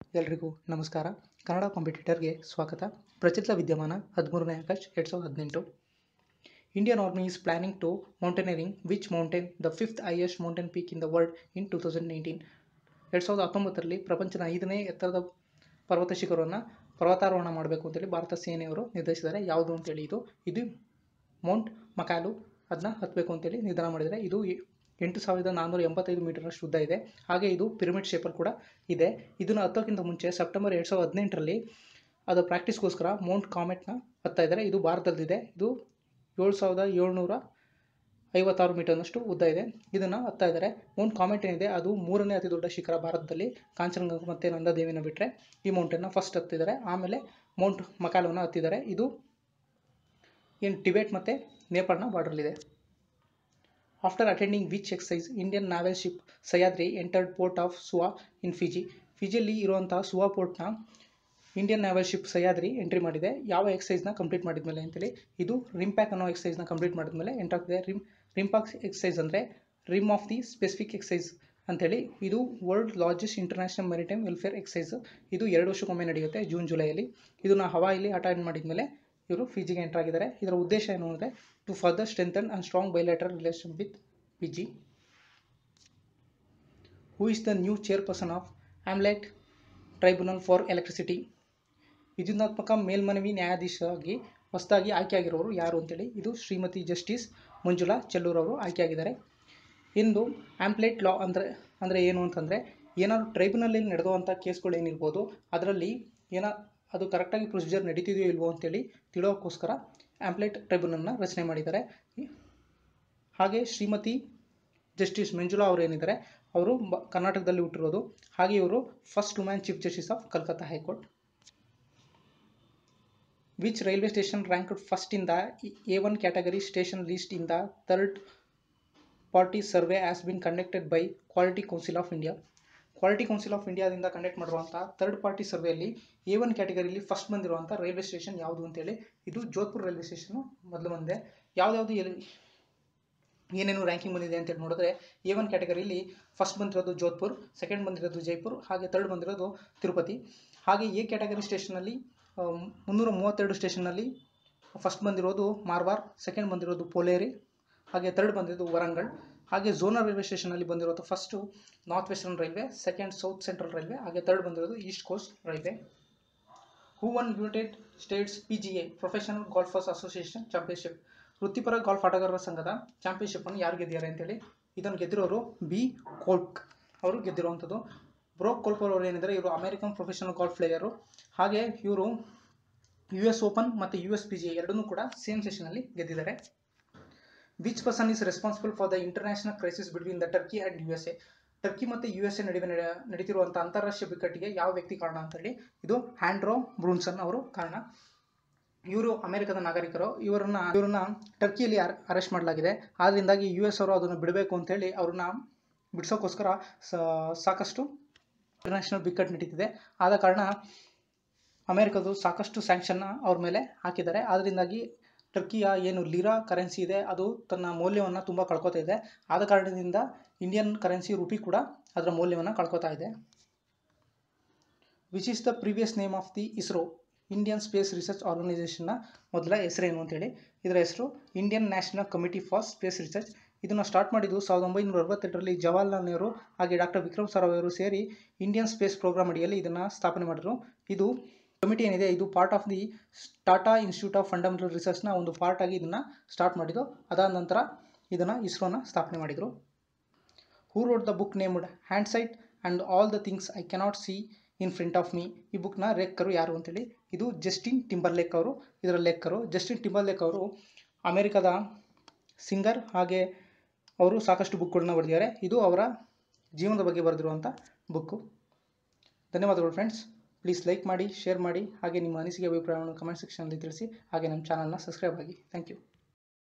ಎಲ್ರಿಗೂ ನಮಸ್ಕಾರ ಕನ್ನಡ ಕಾಂಪಿಟೇಟರ್ಗೆ ಸ್ವಾಗತ ಪ್ರಚಲಿತ ವಿದ್ಯಮಾನ ಹದಿಮೂರನೇ ಆಗಸ್ಟ್ ಎರಡು ಸಾವಿರದ ಹದಿನೆಂಟು Indian army is planning to mountaineering which mountain the fifth highest mountain peak in the world in two thousand nineteen ಎರಡು ಸಾವಿರದ ಹತ್ತೊಂಬತ್ತರಲ್ಲಿ ಪ್ರಪಂಚದ ಐದನೇ ಎತ್ತರದ ಪರ್ವತ ಶಿಖರವನ್ನು ಪರ್ವತಾರೋಹಣ ಮಾಡಬೇಕು ಅಂತೇಳಿ ಭಾರತ ಸೇನೆಯವರು ನಿರ್ಧರಿಸಿದ್ದಾರೆ ಯಾವುದು ಅಂತೇಳಿ ಇದು ಇದು ಮೌಂಟ್ ಮಕಾಲು ಅದನ್ನ ಹತ್ತಬೇಕು ಅಂತೇಳಿ ನಿರ್ಧಾರ ಮಾಡಿದ್ದಾರೆ ಇದು ಎ- ಎಂಟು ಸಾವಿರದ ನಾನ್ನೂರ ಎಂಬತ್ತೈದು ಮೀಟರ್ನಷ್ಟು ಉದ್ದ ಇದೆ ಹಾಗೆ ಇದು ಪಿರಮಿಡ್ ಶೇಪಲ್ಲಿ ಕೂಡ ಇದೆ ಇದನ್ನು ಹತ್ತೋಕ್ಕಿಂತ ಮುಂಚೆ ಸೆಪ್ಟೆಂಬರ್ ಎರಡು ಸಾವಿರದ ಹದಿನೆಂಟರಲ್ಲಿ ಅದು ಪ್ರಾಕ್ಟೀಸ್ಗೋಸ್ಕರ ಮೌಂಟ್ ಕಾಮೆಟ್ನ ಹತ್ತಾ ಇದ್ದಾರೆ ಇದು ಭಾರತದಲ್ಲಿದೆ ಇದು ಏಳು ಸಾವಿರದ ಏಳ್ನೂರ ಐವತ್ತಾರು ಮೀಟರ್ನಷ್ಟು ಉದ್ದ ಇದೆ ಇದನ್ನು ಹತ್ತಾ ಇದ್ದಾರೆ ಮೌಂಟ್ ಕಾಮೆಟ್ ಏನಿದೆ ಅದು ಮೂರನೇ ಅತಿ ದೊಡ್ಡ ಶಿಖರ ಭಾರತದಲ್ಲಿ ಕಾಂಚನಗಂಗಾ ಮತ್ತು ನಂದಾದೇವಿನ ಬಿಟ್ಟರೆ ಈ ಮೌಂಟೇನ್ನ ಫಸ್ಟ್ ಹತ್ತಿದ್ದಾರೆ ಆಮೇಲೆ ಮೌಂಟ್ ಮಕಾಲವನ್ನು ಹತ್ತಿದ್ದಾರೆ ಇದು ಏನು ಟಿಬೆಟ್ ಮತ್ತು ನೇಪಾಳನ ಬಾರ್ಡ್ರಲ್ಲಿದೆ after attending which exercise Indian naval ship Sahyadri entered port of Suva in Fiji ಫಿಜಿಯಲ್ಲಿ ಇರುವಂತಹ ಸುವಾ ಪೋರ್ಟ್ನ Indian naval ship Sahyadri entry ಮಾಡಿದೆ ಯಾವ ಎಕ್ಸೈಸ್ನ ಕಂಪ್ಲೀಟ್ ಮಾಡಿದ್ಮೇಲೆ ಅಂತೇಳಿ ಇದು ರಿಂಪ್ಯಾಕ್ ಅನ್ನೋ ಎಕ್ಸೈಸ್ನ ಕಂಪ್ಲೀಟ್ ಮಾಡಿದ್ಮೇಲೆ ಎಂಟರ್ ಆಗ್ತಿದೆ ರಿಮ್ ರಿಂಪಾಕ್ ಎಕ್ಸೈಸ್ ಅಂದರೆ rim of the specific exercise ಅಂತೇಳಿ ಇದು world largest international maritime welfare exercise ಇದು ಎರಡು ವರ್ಷಕ್ಕೊಮ್ಮೆ ನಡೆಯುತ್ತೆ ಜೂನ್ ಜುಲೈಯಲ್ಲಿ ಇದನ್ನು ಹವಾಯಿಲಿ ಅಟೆಂಡ್ ಮಾಡಿದ್ಮೇಲೆ ಇವರು ಫಿಜಿಗೆ ಎಂಟರ್ ಆಗಿದ್ದಾರೆ ಇದರ ಉದ್ದೇಶ ಏನು ಅಂದರೆ to further strengthen and strong bilateral relation with Fiji who is the new chairperson of appellate tribunal for electricity ವಿದ್ಯುನ್ನಾತ್ಮಕ ಮೇಲ್ಮನವಿ ನ್ಯಾಯಾಧೀಶರಾಗಿ ಹೊಸದಾಗಿ ಆಯ್ಕೆಯಾಗಿರೋರು ಯಾರು ಅಂತೇಳಿ ಇದು ಶ್ರೀಮತಿ ಜಸ್ಟಿಸ್ ಮಂಜುಳಾ ಚೆಲ್ಲೂರ್ ಅವರು ಆಯ್ಕೆಯಾಗಿದ್ದಾರೆ ಇಂದು ಆಂಪ್ಲೇಟ್ ಲಾ ಅಂದರೆ ಅಂದರೆ ಏನು ಅಂತಂದರೆ ಏನಾದ್ರು ಟ್ರೈಬ್ಯುನಲ್ಲಿ ನಡೆದುವಂಥ ಕೇಸ್ಗಳು ಏನಿರ್ಬೋದು ಅದರಲ್ಲಿ ಏನ ಅದು ಕರೆಕ್ಟಾಗಿ ಪ್ರೊಸೀಜರ್ ನಡೀತಿದೆಯೋ ಇಲ್ವೋ ಅಂತೇಳಿ ತಿಳೋಕ್ಕೋಸ್ಕರ ಆಂಪ್ಲೇಟ್ ಟ್ರೈಬ್ಯುನಲ್ನ ರಚನೆ ಮಾಡಿದ್ದಾರೆ ಹಾಗೆ ಶ್ರೀಮತಿ ಜಸ್ಟಿಸ್ ಮಂಜುಳಾ ಅವರು ಏನಿದ್ದಾರೆ ಅವರು ಬ- ಕರ್ನಾಟಕದಲ್ಲಿ ಹುಟ್ಟಿರೋದು ಹಾಗೆ ಇವರು first woman chief justice of Calcutta high court which railway station ranked first in the A one category station list in the third party survey as been conducted by quality council of India quality council of ಇಂಡಿಯಾದಿಂದ conduct ಮಾಡಿರುವಂಥ third party ಸರ್ವೆಯಲ್ಲಿ A one ಕ್ಯಾಟಗರಿಲಿ first ಬಂದಿರುವಂಥ railway station ಯಾವುದು ಅಂತೇಳಿ ಇದು Jodhpur railway station ಮೊದಲು ಬಂದಿದೆ ಯಾವ್ದಾವುದು ಎಲ್ಲಿ ಏನೇನು ರ್ಯಾಂಕಿಂಗ್ ಬಂದಿದೆ ಅಂತೇಳಿ ನೋಡಿದ್ರೆ ಎ ಒನ್ ಕ್ಯಾಟಗರಿಲಿ ಫಸ್ಟ್ ಬಂದಿರೋದು ಜೋಧ್ಪುರ್ ಸೆಕೆಂಡ್ ಬಂದಿರೋದು ಜೈಪುರ್ ಹಾಗೆ ತರ್ಡ್ ಬಂದಿರೋದು ತಿರುಪತಿ ಹಾಗೆ ಎ ಕ್ಯಾಟಗರಿ ಸ್ಟೇಷನಲ್ಲಿ ಮುನ್ನೂರ ಮೂವತ್ತೆರಡು ಸ್ಟೇಷನ್ನಲ್ಲಿ ಫಸ್ಟ್ ಬಂದಿರೋದು ಮಾರ್ವಾರ್ ಸೆಕೆಂಡ್ ಬಂದಿರೋದು ಪೋಲೇರಿ ಹಾಗೆ ತರ್ಡ್ ಬಂದಿರೋದು ವರಂಗಲ್ ಹಾಗೆ ಝೋನಲ್ ರೈಲ್ವೆ ಸ್ಟೇಷನಲ್ಲಿ ಬಂದಿರೋದು first north western railway second south central railway ಹಾಗೆ ತರ್ಡ್ ಬಂದಿರೋದು east coast railway who won United States P G A professional golfers association championship ವೃತ್ತಿಪರ ಗಾಲ್ಫ್ ಆಟಗಾರರ ಸಂಘದ ಚಾಂಪಿಯನ್ಶಿಪ್ಪನ್ನು ಯಾರು ಗೆದ್ದಿದ್ದಾರೆ ಅಂತೇಳಿ ಇದನ್ನು ಗೆದ್ದಿರೋರು ಬಿ ಕೋಲ್ಕ್ ಅವರು ಗೆದ್ದಿರುವಂಥದ್ದು ಬ್ರೋಕ್ ಕೋಲ್ಪರ್ ಅವರು ಏನಿದ್ದಾರೆ ಇವರು ಅಮೆರಿಕನ್ ಪ್ರೊಫೆಷನಲ್ ಗಾಲ್ಫ್ ಪ್ಲೇಯರು ಹಾಗೆ ಇವರು ಯು ಎಸ್ ಓಪನ್ ಮತ್ತು ಯು ಎಸ್ ಪಿ ಜಿ ಎರಡನ್ನೂ ಕೂಡ ಸೇಮ್ ಸೆಷನಲ್ಲಿ ಗೆದ್ದಿದ್ದಾರೆ which person is responsible for the international crisis between the Turkey and U S A Turkey ಮತ್ತು ಯು ಎಸ್ ಎ ನಡುವೆ ನಡೆ- ನಡೀತಿರುವಂಥ ಅಂತಾರಾಷ್ಟ್ರೀಯ ಬಿಕ್ಕಟ್ಟಿಗೆ ಯಾವ ವ್ಯಕ್ತಿ ಕಾರಣ ಅಂತೇಳಿ ಇದು ಹ್ಯಾಂಡ್ರೋ ಬ್ರೂನ್ಸನ್ ಅವರು ಕಾರಣ ಇವರು ಅಮೆರಿಕದ ನಾಗರಿಕರು ಇವರನ್ನ ಇವರನ್ನ ಟರ್ಕಿಯಲ್ಲಿ ಅರೆಸ್ಟ್ ಮಾಡಲಾಗಿದೆ ಆದ್ದರಿಂದಾಗಿ ಯು ಎಸ್ ಅವರು ಅದನ್ನು ಬಿಡಬೇಕು ಅಂತೇಳಿ ಅವ್ರನ್ನ ಬಿಡಿಸೋಕ್ಕೋಸ್ಕರ ಸ- ಸಾಕಷ್ಟು ಇಂಟರ್ನ್ಯಾಷನಲ್ ಬಿಕ್ಕಟ್ಟು ನಡೀತಿದೆ ಆದ ಕಾರಣ ಅಮೆರಿಕದ್ದು ಸಾಕಷ್ಟು ಸ್ಯಾಂಕ್ಷನ್ನ ಅವ್ರ ಮೇಲೆ ಹಾಕಿದ್ದಾರೆ ಆದ್ದರಿಂದಾಗಿ ಟರ್ಕಿಯ ಏನು ಲಿರಾ ಕರೆನ್ಸಿ ಇದೆ ಅದು ತನ್ನ ಮೌಲ್ಯವನ್ನು ತುಂಬ ಕಳ್ಕೊತಾ ಇದೆ ಆದ ಕಾರಣದಿಂದ ಇಂಡಿಯನ್ ಕರೆನ್ಸಿ ರುಪಿ ಕೂಡ ಅದರ ಮೌಲ್ಯವನ್ನು ಕಳ್ಕೊತಾ ಇದೆ which is the previous name of the ISRO Indian space research ಆರ್ಗನೈಸೇಷನ್ನ ಮೊದಲ ಹೆಸರೇನು ಅಂತೇಳಿ ಇದರ ಹೆಸರು Indian national committee for space research ಇದನ್ನು ಸ್ಟಾರ್ಟ್ ಮಾಡಿದ್ದು ಸಾವಿರದ ಒಂಬೈನೂರ ಅರವತ್ತೆರಡರಲ್ಲಿ ಜವಾಹರ್ಲಾಲ್ ನೆಹರು ಹಾಗೆ ಡಾಕ್ಟರ್ ವಿಕ್ರಮ್ ಸಾರಾಭಾಯ್ ಅವರು ಸೇರಿ ಇಂಡಿಯನ್ ಸ್ಪೇಸ್ ಪ್ರೋಗ್ರಾಮ್ ಅಡಿಯಲ್ಲಿ ಇದನ್ನು ಸ್ಥಾಪನೆ ಮಾಡಿದ್ರು ಇದು ಕಮಿಟಿ ಏನಿದೆ ಇದು part of the Tata institute of fundamental ರಿಸರ್ಚ್ನ ಒಂದು ಪಾರ್ಟ್ ಆಗಿ ಇದನ್ನು ಸ್ಟಾರ್ಟ್ ಮಾಡಿದ್ದು ಅದಾದ ನಂತರ ಇದನ್ನು ಇಸ್ರೋನ ಸ್ಥಾಪನೆ ಮಾಡಿದರು who wrote the book named hand sight and all the things I cannot see in front of me ಈ ಬುಕ್ನ ಲೇಖಕರು ಯಾರು ಅಂತೇಳಿ ಇದು ಜಸ್ಟಿನ್ ಟಿಂಬರ್ಲೇಕ್ ಅವರು ಇದರ ಲೇಖಕರು ಜಸ್ಟಿನ್ ಟಿಂಬರ್ಲೇಕ್ ಅವರು ಅಮೆರಿಕದ ಸಿಂಗರ್ ಹಾಗೆ ಅವರು ಸಾಕಷ್ಟು ಬುಕ್ಗಳನ್ನ ಬರೆದಿದ್ದಾರೆ ಇದು ಅವರ ಜೀವನದ ಬಗ್ಗೆ ಬರೆದಿರುವಂಥ ಬುಕ್ಕು ಧನ್ಯವಾದಗಳು ಫ್ರೆಂಡ್ಸ್ ಪ್ಲೀಸ್ ಲೈಕ್ ಮಾಡಿ ಶೇರ್ ಮಾಡಿ ಹಾಗೆ ನಿಮ್ಮ ಅನಿಸಿಕೆ ಅಭಿಪ್ರಾಯವನ್ನು ಕಮೆಂಟ್ ಸೆಕ್ಷನಲ್ಲಿ ತಿಳಿಸಿ ಹಾಗೆ ನಮ್ಮ ಚಾನಲ್ನ ಸಬ್ಸ್ಕ್ರೈಬ್ ಆಗಿ ಥ್ಯಾಂಕ್ ಯು